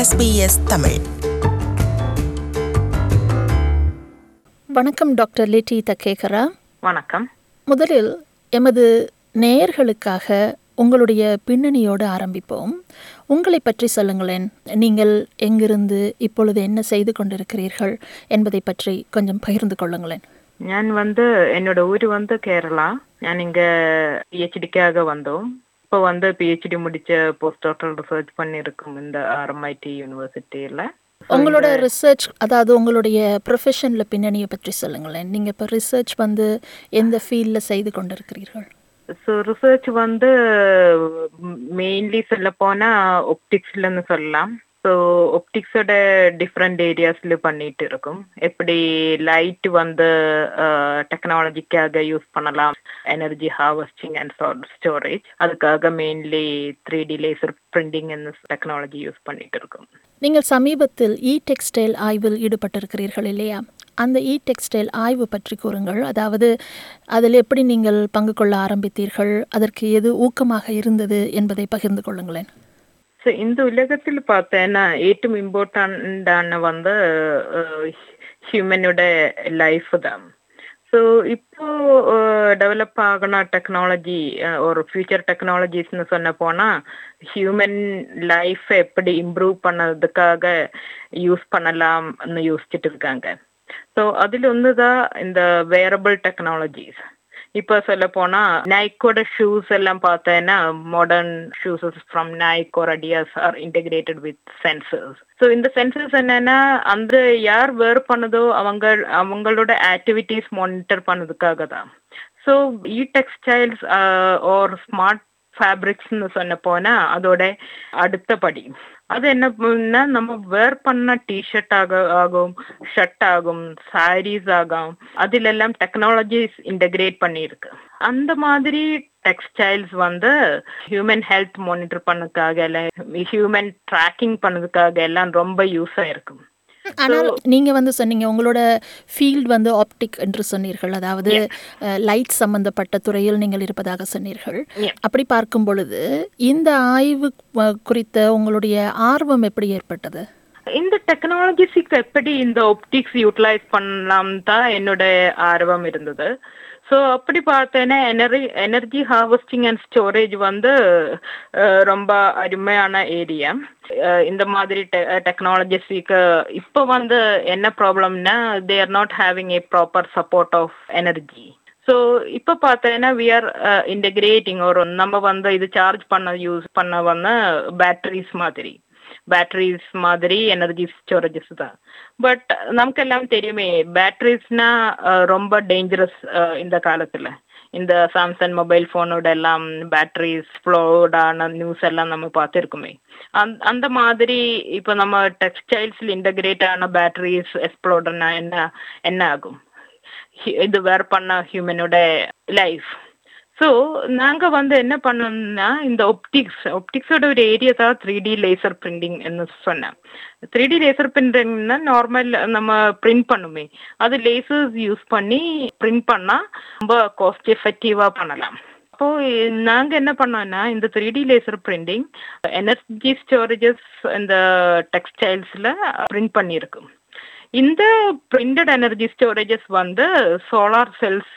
SBS Tamil வணக்கம் doctor லிட்டி தக்கேகரா வணக்கம் முதலில் எமது நேயர்களுக்காக உங்களுடைய பின்னணியோடு ஆரம்பிப்போம் உங்களை பற்றி சொல்லுங்களேன் நீங்கள் எங்கிருந்து இப்பொழுது என்ன செய்து கொண்டிருக்கிறீர்கள் என்பதை பற்றி கொஞ்சம் பகிர்ந்து கொள்ளுங்களேன் ഞാൻ வந்து என்னோட ஊர் வந்து கேரளா ഞാൻ இங்க பிஹெச்டிக்காக வந்தோம் இப்போ வந்து பிஹெச்டி முடிச்ச போஸ்ட் டாக்டரல் ரிசர்ச் பண்ணியிருக்கோம் இந்த ஆர்எம்ஐடி யூனிவர்சிட்டியில உங்களோட ரிசர்ச் அதாவது உங்களுடைய ப்ரொஃபஷனில் பின்னணியை பற்றி சொல்லுங்களேன் நீங்கள் இப்போ ரிசர்ச் வந்து எந்த ஃபீல்டில் செய்து கொண்டிருக்கிறீர்கள் ஸோ ரிசர்ச் வந்து மெயின்லி சொல்ல போனா ஒப்டிக்ஸ்லன்னு சொல்லலாம் ஸோ ஒப்டிக்ஸோட டிஃப்ரெண்ட் ஏரியாஸ்ல பண்ணிட்டு இருக்கும் எப்படி லைட் வந்து டெக்னாலஜிக்காக யூஸ் பண்ணலாம் எனர்ஜி ஹார்வெஸ்டிங் அண்ட் ஸ்டோரேஜ் அதுக்காக mainly three D laser printing technology use பண்ணிட்டு இருக்கோம் நீங்கள் சமீபத்தில் இ டெக்ஸ்டைல் ஆய்வில் ஈடுபட்டிருக்கிறீர்கள் இல்லையா அந்த இ டெக்ஸ்டைல் ஆய்வு பற்றி கூறுங்கள் அதாவது அதில் எப்படி நீங்கள் பங்கு கொள்ள ஆரம்பித்தீர்கள் அதற்கு எது ஊக்கமாக இருந்தது என்பதை பகிர்ந்து கொள்ளுங்களேன் ஸோ இந்த உலகத்தில் பார்த்தேன்னா ഏറ്റവും ഇമ്പോർട്ടൻ്റ് ആണ് வந்து ஹியூமனோட லைஃப் தான் ஸோ இப்போ டெவலப் ஆகின டெக்னாலஜி ஒரு ஃபியூச்சர் டெக்னாலஜிஸ்னு சொன்ன போனால் ஹியூமன் லைஃப் எப்படி இம்ப்ரூவ் பண்ணதுக்காக யூஸ் பண்ணலாம்னு யோசிச்சுட்டு இருக்காங்க ஸோ அதில் ஒன்று தான் இந்த வேரபிள் டெக்னாலஜிஸ் இப்போ சொல்ல போனா நைக்கோட ஷூஸ் எல்லாம் பார்த்தேன்னா modern shoes from Nike or Adidas are integrated with sensors so இந்த சென்சர்ஸ் என்னன்னா அந்த யார் வேர் பண்ணதோ அவங்க அவங்களோட ஆக்டிவிட்டிஸ் மானிட்டர் பண்ணதுக்காக தான் so e textiles or smart ஃபேப்ரிக்ஸ்னு சொன்ன போனா அதோட அடுத்த படி அது என்ன நம்ம வேர் பண்ண டிஷர்ட் ஆக ஆகும் ஷர்ட் ஆகும் சாரீஸ் ஆகும் அதிலெல்லாம் டெக்னாலஜிஸ் இன்டகிரேட் பண்ணியிருக்கு அந்த மாதிரி டெக்ஸ்டைல்ஸ் வந்து ஹியூமன் ஹெல்த் மானிட்டர் பண்ணதுக்காக இல்லை ஹியூமன் ட்ராக்கிங் பண்ணதுக்காக எல்லாம் ரொம்ப யூஸ் ஆயிருக்கும் ஆனால் நீங்கள் வந்து சொன்னீங்க உங்களோட ஃபீல்ட் வந்து ஆப்டிக் என்று சொன்னீர்கள் அதாவது லைட் சம்பந்தப்பட்ட துறையில் நீங்கள் இருப்பதாக சொன்னீர்கள் அப்படி பார்க்கும் பொழுது இந்த ஆய்வு குறித்த உங்களுடைய ஆர்வம் எப்படி ஏற்பட்டது இந்த டெக்னாலஜிஸுக்கு எப்படி இந்த ஒப்டிக்ஸ் யூட்டிலைஸ் பண்ணலாம் தான் என்னோட ஆர்வம் இருந்தது ஸோ அப்படி பார்த்தேன்னா energy energy harvesting and storage வந்து ரொம்ப அருமையான ஏரியா இந்த மாதிரி டெக்னாலஜிஸுக்கு இப்போ வந்து என்ன ப்ராப்ளம்னா they are not having a proper support of energy so இப்போ பார்த்தேன்னா வி ஆர் இன்டகிரேட்டிங் ஒரு நம்ம வந்து இது சார்ஜ் பண்ண யூஸ் பண்ண வந்து பேட்டரிஸ் மாதிரி பேட்டரிஸ் மாதிரி எனர்ஜி ஸ்டோரேஜஸ் தான் பட் நமக்கெல்லாம் தெரியுமே பேட்டரிஸ்னா ரொம்ப டேஞ்சரஸ் இந்த காலத்தில் இந்த சாம்சங் மொபைல் ஃபோனோட எல்லாம் பேட்டரிஸ் ஃப்ளோடான நியூஸ் எல்லாம் நம்ம பார்த்துருக்குமே அந் அந்த மாதிரி இப்போ நம்ம டெக்ஸ்டைல்ஸில் இன்டகிரேட் ஆன பேட்டரிஸ் எக்ஸ்ப்ளோர்டனா என்ன என்ன ஆகும் இது வேர் பண்ண ஹியூமனோட லைஃப் ஸோ நாங்கள் வந்து என்ன பண்ணோம்னா இந்த ஒப்டிக்ஸ் ஒப்டிக்ஸோட ஒரு ஏரியா தான் த்ரீ டி லேசர் பிரிண்டிங் சொன்னேன் த்ரீ டி லேசர் பிரிண்டிங்னா நார்மல் நம்ம பிரிண்ட் பண்ணுமே அது லேசர்ஸ் யூஸ் பண்ணி பிரிண்ட் பண்ணால் ரொம்ப காஸ்ட் எஃபெக்டிவாக பண்ணலாம் அப்போ நாங்கள் என்ன பண்ணோம்னா இந்த three D laser printing energy storages இந்த டெக்ஸ்டைல்ஸில் பிரிண்ட் பண்ணியிருக்கு இந்த பிரிண்டட் எனர்ஜி ஸ்டோரேஜஸ் வந்து சோலார் செல்ஸ்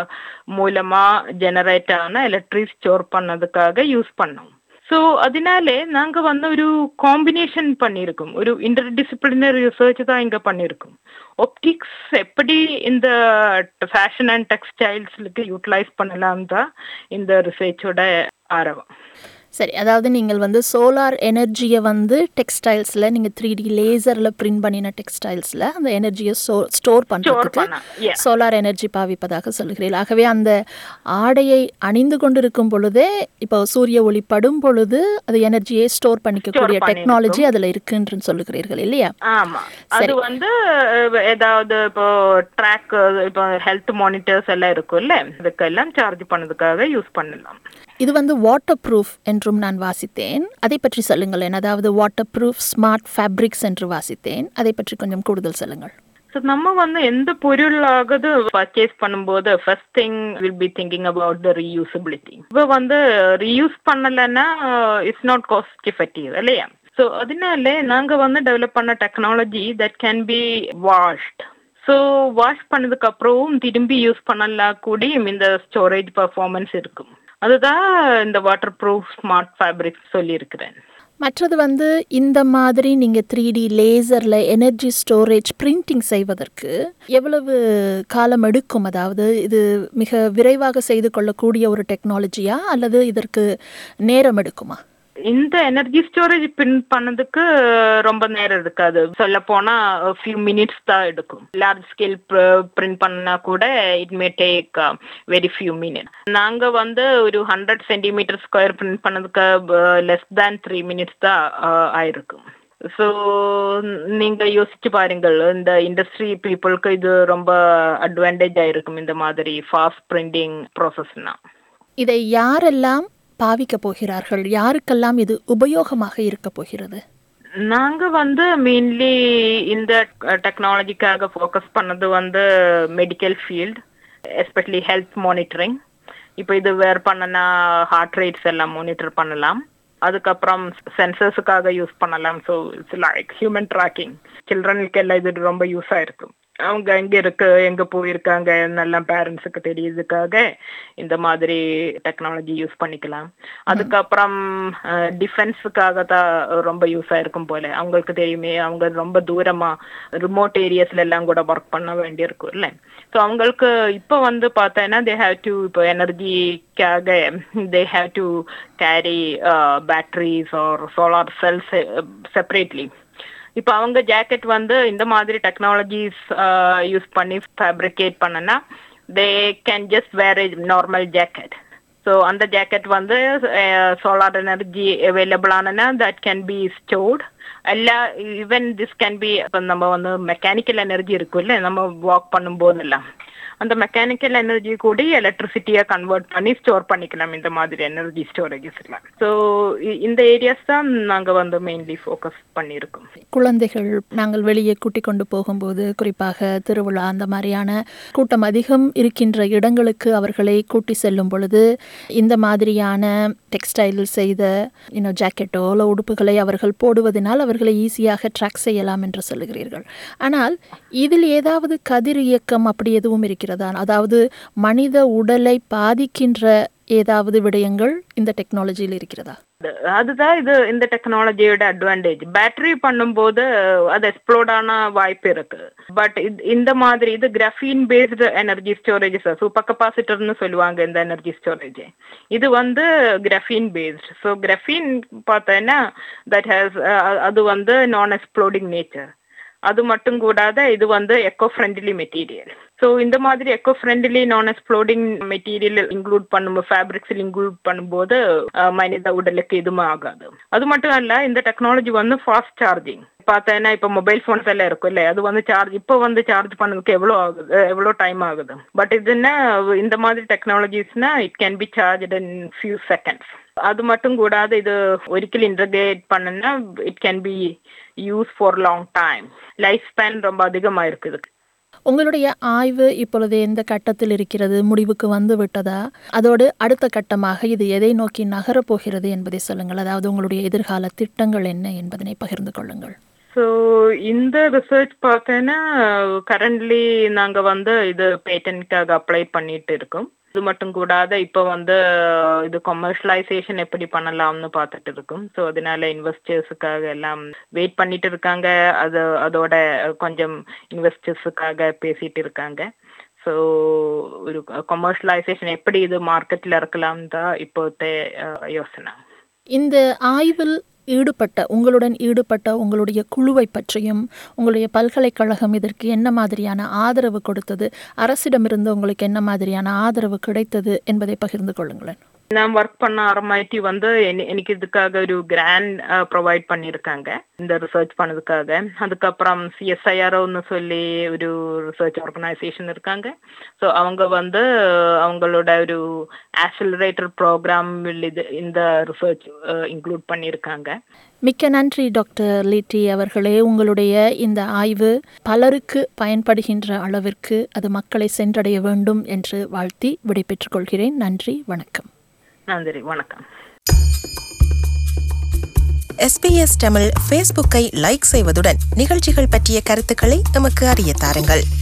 மூலமா ஜெனரேட் ஆன எலக்ட்ரிக் ஸ்டோர் பண்ணதுக்காக யூஸ் பண்ணோம் ஸோ அதனாலே நாங்கள் வந்து ஒரு காம்பினேஷன் பண்ணியிருக்கோம் ஒரு இன்டர் டிசிப்ளினரி ரிசர்ச் தான் இங்கே பண்ணியிருக்கோம் ஒப்டிக்ஸ் எப்படி இந்த ஃபேஷன் அண்ட் டெக்ஸ்டைல்ஸுக்கு யூட்டிலைஸ் பண்ணலாம் தான் இந்த ரிசர்ச்சோட ஆரவம் சரி அதாவது நீங்கள் வந்து சோலார் எனர்ஜியை வந்து டெக்ஸ்டைல்ஸில் நீங்கள் த்ரீ டி லேசரில் பிரிண்ட் பண்ணின டெக்ஸ்டைல்ஸில் அந்த எனர்ஜியை ஸ்டோ ஸ்டோர் பண்ணுறதுக்கு சோலார் எனர்ஜி பாவிப்பதாக சொல்கிறீர்கள் ஆகவே அந்த ஆடையை அணிந்து கொண்டிருக்கும் பொழுதே இப்போ சூரிய ஒளி படும் பொழுது அது எனர்ஜியை ஸ்டோர் பண்ணிக்கக்கூடிய டெக்னாலஜி அதில் இருக்குன்னு சொல்லுகிறீர்கள் இல்லையா ஆமாம் அது வந்து ஏதாவது இப்போ ட்ராக் இப்போ ஹெல்த் மானிட்டர்ஸ் எல்லாம் இருக்கும்ல இதுக்கெல்லாம் சார்ஜ் பண்ணதுக்காக யூஸ் பண்ணலாம் இது வந்து வாட்டர் ப்ரூஃப் என்றும் நான் வாசித்தேன் அதை பற்றி சொல்லுங்களேன் அதாவது வாட்டர் ப்ரூஃப் ஸ்மார்ட் ஃபேப்ரிக்ஸ் என்று வாசித்தேன் அதை பற்றி கொஞ்சம் கூடுதல் சொல்லுங்கள் ஸோ நம்ம வந்து எந்த பொருளாகது பர்ச்சேஸ் பண்ணும்போது first thing will be thinking about the reusability இப்போ வந்து ரீயூஸ் பண்ணலைன்னா இட்ஸ் நாட் காஸ்ட் எஃபெக்டிவ் இல்லையா ஸோ அதனால நாங்க வந்து டெவலப் பண்ண technology that can be washed so wash பண்ணதுக்கு அப்புறம் திரும்பி யூஸ் பண்ணலாம் கூடி இந்த ஸ்டோரேஜ் பர்ஃபார்மன்ஸ் இருக்கும் அதுதான் இந்த வாட்டர் ப்ரூஃப் ஸ்மார்ட் ஃபேப்ரிக் சொல்லியிருக்கிறேன் மற்றது வந்து இந்த மாதிரி நீங்கள் த்ரீ டி லேசரில் எனர்ஜி ஸ்டோரேஜ் பிரிண்டிங் செய்வதற்கு எவ்வளவு காலம் எடுக்கும் அதாவது இது மிக விரைவாக செய்து கொள்ளக்கூடிய ஒரு டெக்னாலஜியா அல்லது இதற்கு நேரம் எடுக்குமா இந்த எனர்ஜி ஸ்டோரேஜ் பிரிண்ட் பண்ணதுக்கு ரொம்ப நேரம் எடுக்காது சொல்ல போனா ஃபியூ மினிட்ஸ் தான் எடுக்கும் லார்ஜ் ஸ்கேல் பிரிண்ட் பண்ணா கூட it may take very few minutes நாங்க வந்து ஒரு ஹண்ட்ரட் சென்டிமீட்டர் ஸ்கொயர் பிரிண்ட் பண்ணதுக்கு லெஸ் தேன் த்ரீ மினிட்ஸ் தான் ஆயிருக்கும் ஸோ நீங்க யோசிச்சு பாருங்கள் இந்த இண்டஸ்ட்ரி பீப்புளுக்கு இது ரொம்ப அட்வான்டேஜ் ஆயிருக்கும் இந்த மாதிரி ஃபாஸ்ட் பிரிண்டிங் ப்ராசஸ்னா இதை யாரெல்லாம் பாவிக்க போகிறார்கள் யாருக்கெல்லாம் இது உபயோகமாக இருக்க போகிறது நாங்க வந்து மெயின்லி இந்த டெக்னாலஜிக்காக ஃபோக்கஸ் பண்ணது வந்து medical field especially health monitoring இப்போ இது வேர் பண்ணனா ஹார்ட் ரேட்ஸ் எல்லாம் மானிட்டர் பண்ணலாம் அதுக்கப்புறம் சென்சர்ஸுக்காக யூஸ் பண்ணலாம் so it's like human tracking சில்ட்ரனுக்கு எல்லாம் இது ரொம்ப யூஸ் ஆயிருக்கும் அவங்க எங்க இருக்கு எங்க போயிருக்காங்க என்னெல்லாம் பேரண்ட்ஸுக்கு தெரியுதுக்காக இந்த மாதிரி டெக்னாலஜி யூஸ் பண்ணிக்கலாம் அதுக்கப்புறம் டிஃபென்ஸுக்காக தான் ரொம்ப யூஸ் ஆயிருக்கும் போல அவங்களுக்கு தெரியுமே அவங்க ரொம்ப தூரமா ரிமோட் ஏரியாஸ்ல எல்லாம் கூட ஒர்க் பண்ண வேண்டியிருக்கும் இல்ல ஸோ அவங்களுக்கு இப்போ வந்து பார்த்தேன்னா தே ஹாவ் டு இப்போ எனர்ஜிக்காக they have to carry batteries or solar cells separately இப்போ அவங்க ஜாக்கெட் வந்து இந்த மாதிரி டெக்னாலஜிஸ் யூஸ் பண்ணி ஃபேப்ரிகேட் பண்ணனா they can just wear normal jacket so அந்த ஜாக்கெட் வந்து சோலார் எனர்ஜி அவைலபிள் ஆனனா தட் கேன் பி ஸ்டோர்ட் எல்லா ஈவன் திஸ் கேன் பி இப்போ நம்ம வந்து மெக்கானிக்கல் எனர்ஜி இருக்குல்ல நம்ம வாக் பண்ணும்போதெல்லாம் அந்த மெக்கானிக்கல் எனர்ஜி கூட எலக்ட்ரிசிட்டியை கன்வெர்ட் பண்ணி ஸ்டோர் பண்ணிக்கலாம் இந்த மாதிரி எனர்ஜி ஸ்டோரேஜஸ்ல ஸோ இந்த ஏரியாஸ் தான் நாங்கள் வந்து மெயின்லி ஃபோக்கஸ் பண்ணியிருக்கோம் குழந்தைகள் நாங்கள் வெளியே கூட்டிக் கொண்டு போகும்போது குறிப்பாக திருவிழா அந்த மாதிரியான கூட்டம் அதிகம் இருக்கின்ற இடங்களுக்கு அவர்களை கூட்டி செல்லும் பொழுது இந்த மாதிரியான டெக்ஸ்டைல் செய்த இன்னும் ஜாக்கெட்டோ இல்லை உடுப்புகளை அவர்கள் போடுவதனால் அவர்களை ஈஸியாக ட்ராக் செய்யலாம் என்று சொல்லுகிறீர்கள் ஆனால் இதில் ஏதாவது கதிர் இயக்கம் அப்படி எதுவும் இருக்கிறதா அதாவது மனித உடலை பாதிக்கின்ற ஏதாவது விடயங்கள் இந்த டெக்னாலஜியில் இருக்கிறதா அதுதான் இது இந்த டெக்னாலஜியோட அட்வான்டேஜ் பேட்டரி பண்ணும்போது அது எக்ஸ்ப்ளோர்ட் ஆன வாய்ப்பு இருக்கு பட் இந்த மாதிரி இது graphene based energy storage super கப்பாசிட்டர்னு சொல்லுவாங்க இந்த எனர்ஜி ஸ்டோரேஜ் இது வந்து கிராஃபீன் பேஸ்ட் ஸோ கிராஃபீன் பார்த்தேன்னா தட் ஹேஸ் அது வந்து நான் எக்ஸ்ப்ளோடிங் நேச்சர் அது மட்டும் கூடாத இது வந்து எக்கோ ஃப்ரெண்ட்லி மெட்டீரியல் ஸோ இந்த மாதிரி eco friendly non exploding material include பண்ணும்போது ஃபேப்ரிக்ஸில் இன்க்ளூட் பண்ணும்போது மனித உடலுக்கு எதுவும் ஆகாது அது மட்டும் இல்ல இந்த டெக்னாலஜி வந்து ஃபாஸ்ட் சார்ஜிங் பார்த்தேன்னா இப்போ மொபைல் ஃபோன்ஸ் எல்லாம் இருக்கும் இல்லை அது வந்து சார்ஜ் இப்போ வந்து சார்ஜ் பண்ணதுக்கு எவ்வளோ ஆகுது எவ்வளோ டைம் ஆகுது பட் இதுன்னா இந்த மாதிரி டெக்னாலஜிஸ்னா it can be charge in few seconds அது மட்டும் கூடாது இது ஒரிக்கல் இன்டர்கிரேட் பண்ணுன்னா it can be use for long time life span ரொம்ப அதிகமாக இருக்குது உங்களுடைய ஆய்வு இப்பொழுது எந்த கட்டத்தில் இருக்கிறது முடிவுக்கு வந்து விட்டதா அதோடு அடுத்த கட்டமாக இது எதை நோக்கி நகரப் போகிறது என்பதை சொல்லுங்கள் அதாவது உங்களுடைய எதிர்கால திட்டங்கள் என்ன என்பதனை பகிர்ந்து கொள்ளுங்கள் ஸோ இந்த ரிசர்ச் பார்த்தேன்னா கரண்ட்லி நாங்கள் வந்து இது பேட்டன்ட்காக அப்ளை பண்ணிட்டு இருக்கோம் இது மட்டும் கூடாத இப்போ வந்து இது கொமர்ஷியலைசேஷன் எப்படி பண்ணலாம்னு பார்த்துட்டு இருக்கும் ஸோ அதனால இன்வெஸ்டர்ஸுக்காக எல்லாம் வெயிட் பண்ணிட்டு இருக்காங்க அது அதோட கொஞ்சம் இன்வெஸ்டர்ஸுக்காக பேசிட்டு இருக்காங்க ஸோ ஒரு கொமர்ஷியலைசேஷன் எப்படி இது மார்க்கெட்டில் இருக்கலாம் தான் இப்போத்தே யோசனை இந்த ஆய்வில் ஈடுபட்ட உங்களுடன் ஈடுபட்ட உங்களுடைய குழுவை பற்றியும் உங்களுடைய பல்கலைக்கழகம் இதற்கு என்ன மாதிரியான ஆதரவு கொடுத்தது அரசிடமிருந்து உங்களுக்கு என்ன மாதிரியான ஆதரவு கிடைத்தது என்பதை பகிர்ந்து கொள்ளுங்களேன் நான் ஒர்க் பண்ண ஆரம்பிட்டி வந்து எனக்கு இதுக்காக ஒரு கிராண்ட் ப்ரொவைட் பண்ணியிருக்காங்க இந்த ரிசர்ச் பண்ணதுக்காக அதுக்கப்புறம் சிஎஸ்ஐஆர்ஓன்னு சொல்லி ஒரு ரிசர்ச் ஆர்கனைசேஷன் இருக்காங்க ஸோ அவங்க வந்து அவங்களோட ஒரு ஆக்சிலரேட்டர் ப்ரோக்ராம் இது இந்த ரிசர்ச் இன்க்ளூட் பண்ணியிருக்காங்க மிக்க நன்றி டாக்டர் லிட்டி அவர்களே உங்களுடைய இந்த ஆய்வு பலருக்கு பயன்படுகின்ற அளவிற்கு அது மக்களை சென்றடைய வேண்டும் என்று வாழ்த்தி விடைபெற்றுக் கொள்கிறேன் நன்றி வணக்கம் நன்றி வணக்கம் எஸ்பிஎஸ் தமிழ் ஃபேஸ்புக்கை லைக் செய்வதுடன் நிகழ்ச்சிகள் பற்றிய கருத்துக்களை எமக்கு அறிய தாருங்கள்